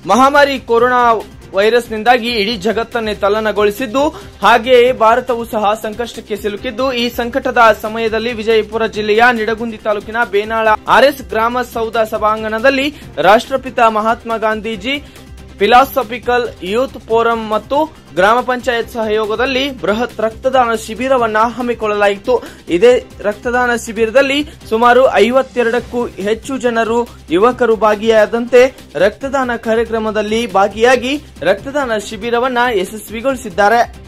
ಮಹಾಮಾರಿ ಕೊರೋನಾ ವೈರಸ್ನಿಂದಾಗಿ ಇಡೀ ಜಗತ್ತನ್ನೇ ತಲ್ಲಣಗೊಳಿಸಿದ್ದು ಹಾಗೆಯೇ ಭಾರತವೂ ಸಹ ಸಂಕಷ್ಟಕ್ಕೆ ಸಿಲುಕಿದ್ದು ಈ ಸಂಕಟದ ಸಮಯದಲ್ಲಿ ವಿಜಯಪುರ ಜಿಲ್ಲೆಯ ನಿಡಗುಂದಿ ತಾಲೂಕಿನ ಬೇನಾಳ ಆರ್ಎಸ್ ಗ್ರಾಮ ಸೌಧ ಸಭಾಂಗಣದಲ್ಲಿ ರಾಷ್ಟ್ರಪಿತ Mahatma Gandhiji philosophical youth forum ಮತ್ತು ಗ್ರಾಮ ಪಂಚಾಯತ್ ಸಹಯೋಗದಲ್ಲಿ ಬೃಹತ್ ರಕ್ತದಾನ ಶಿಬಿರವನ್ನ ಹಮ್ಮಿಕೊಳ್ಳಲಾಯಿತು ಇದೇ ರಕ್ತದಾನ ಶಿಬಿರದಲ್ಲಿ ಸುಮಾರು ಐವತ್ತೆರಡಕ್ಕೂ ಹೆಚ್ಚು ಜನರು ಯುವಕರು ಭಾಗಿಯಾದಂತೆ ರಕ್ತದಾನ ಕಾರ್ಯಕ್ರಮದಲ್ಲಿ ಭಾಗಿಯಾಗಿ ರಕ್ತದಾನ ಶಿಬಿರವನ್ನ ಯಶಸ್ವಿಗೊಳಿಸಿದ್ದಾರೆ